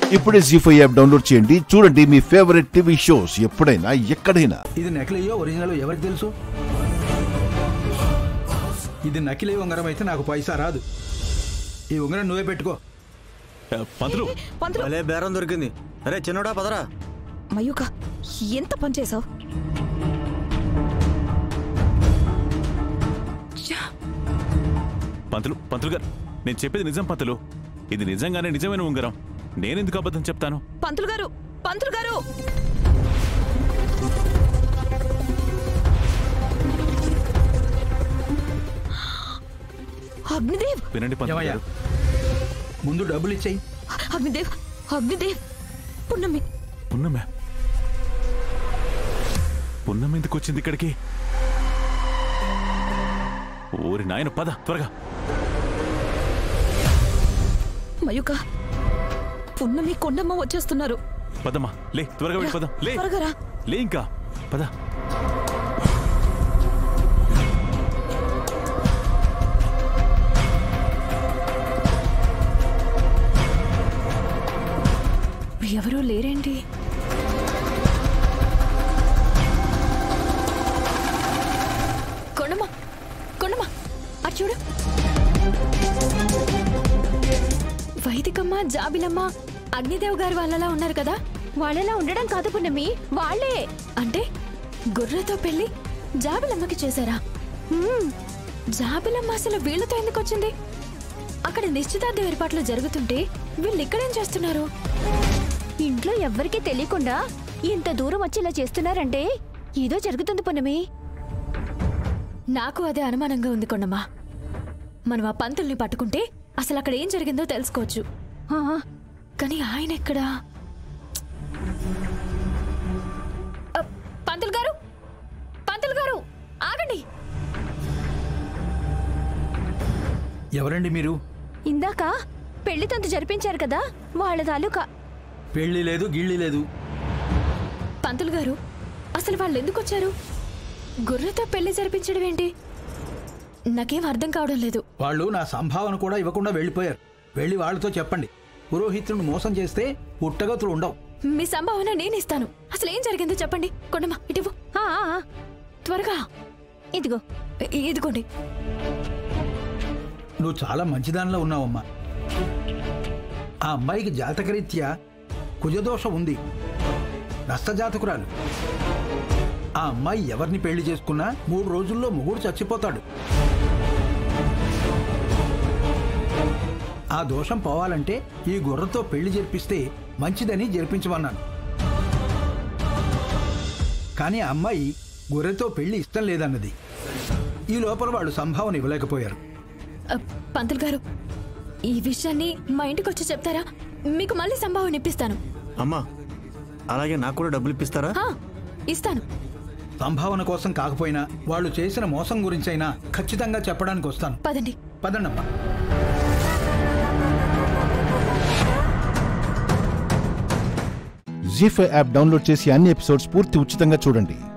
ఇప్పుడే G five app download చేయండి చూడండి మీ ఫేవరెట్ టీవీ షోస్ ఎప్పుడైనా ఎక్కడైనా ఇది నకిలీయో ఒరిజినల్ ఎవరికి తెలుసు ఇది నకిలీ ఉంగరం అయితే నాకు పైసా రాదు ఈ ఉంగరం నువ్వే పెట్టుకో పంతులు పంతులు భలే బేరం దొరికింది అరే చిన్నోడా పదరా మయూక ఎంత పని చేసావు పంతులు పంతులు గారు నేను చెప్పేది నిజం పంతులు ఇది నిజంగానే నిజమైన ఉంగరం నేనెందుకు అబద్ధం చెప్తాను పంతులు గారు పంతులు గారు అగ్నిదేవ్ వినండి పంతులు ఏమయ్యా గారు ముందు డబ్బులు ఇచ్చేయి అగ్నిదేవ్ అగ్నిదేవ్ పున్నమి పున్నమే పున్నమ ఎందుకు వచ్చింది ఇక్కడికి ఓరి నాయన పద త్వరగా మయూక పున్నమి కొండమ్మ వచ్చేస్తున్నారు పదమ్మా లే త్వరగా వెళ్ళి పదం లే త్వరగా రా లే ఇంకా పద ఎవరూ లేరేంటి కొండమ్మ కొండమ్మ అటు చూడు వైదికమ్మ జాబిలమ్మ అగ్నిదేవ్ గారు వాళ్ళలా ఉన్నారు కదా వాళ్ళలా ఉండడం కాదు పున్నమి వాళ్ళే అంటే గొర్రెతో పెళ్లి జాబిలమ్మకి చేశారా హ్మ్. జాబిలమ్మ అసలు వీళ్ళతో ఎందుకు వచ్చింది అక్కడ నిశ్చితార్థ ఏర్పాట్లు జరుగుతుంటే వీళ్ళు ఇక్కడేం చేస్తున్నారు ఇంట్లో ఎవ్వరికీ తెలియకుండా ఇంత దూరం వచ్చి ఇలా చేస్తున్నారంటే ఏదో జరుగుతుంది పున్నమి నాకు అదే అనుమానంగా ఉంది కొండమ్మా మనం ఆ పంతుల్ని పట్టుకుంటే అసలు అక్కడ ఏం జరిగిందో తెలుసుకోవచ్చు ఆ, కానీ ఆయన ఎక్కడా అ, పంతులు గారు పంతులు గారు ఆగండి ఎవరండి మీరు ఇందాక పెళ్లి తంతు జరిపించారు కదా వాళ్ళ తాలూకా పెళ్లి లేదు గిళ్ళి లేదు పంతులు గారు అసలు వాళ్ళు ఎందుకు వచ్చారు గొర్రెతో పెళ్లి జరిపించడం ఏంటి నాకేం అర్థం కావడం లేదు వాళ్ళు నా సంభావన కూడా ఇవ్వకుండా వెళ్ళిపోయారు వెళ్ళి వాళ్ళతో చెప్పండి పురోహితుడిని మోసం చేస్తే పుట్టగతులు ఉండవు మీ సంభావన నేను ఇస్తాను అసలు ఏం జరిగిందో చెప్పండి కొండమ్మ ఇటువు ఆ, ఆ, ఆ, త్వరగా ఇదిగో ఇ- ఇదిగోండి నువ్వు చాలా మంచిదానిలో ఉన్నావమ్మా ఆ అమ్మాయికి జాతకరీత్యా కుజదోషం ఉంది నష్టజాతకురాలు ఆ అమ్మాయి ఎవరిని పెళ్లి చేసుకున్నా మూడు రోజుల్లో ముగుడు చచ్చిపోతాడు ఆ దోషం పోవాలంటే ఈ గుర్రతో పెళ్లి జరిపిస్తే మంచిదని జరిపించమన్నాను కానీ ఆ అమ్మాయి గొర్రెతో పెళ్లి ఇష్టం లేదన్నది ఈ లోపల వాళ్ళు సంభావన ఇవ్వలేకపోయారు అ, పంతులు గారు ఈ విషయాన్ని మా ఇంటికి వచ్చి చెప్తారా మీకు మళ్ళీ సంభావన ఇప్పిస్తాను అమ్మా అలాగే నాకు కూడా డబ్బులు ఇప్పిస్తారా హా, ఇస్తాను సంభావన కోసం కాకపోయినా వాళ్ళు చేసిన మోసం గురించైనా ఖచ్చితంగా చెప్పడానికి వస్తాను పదండి పదండమ్మా జీ ఫైవ్ యాప్ డౌన్లోడ్ చేసి అన్ని ఎపిసోడ్స్ పూర్తి ఉచితంగా చూడండి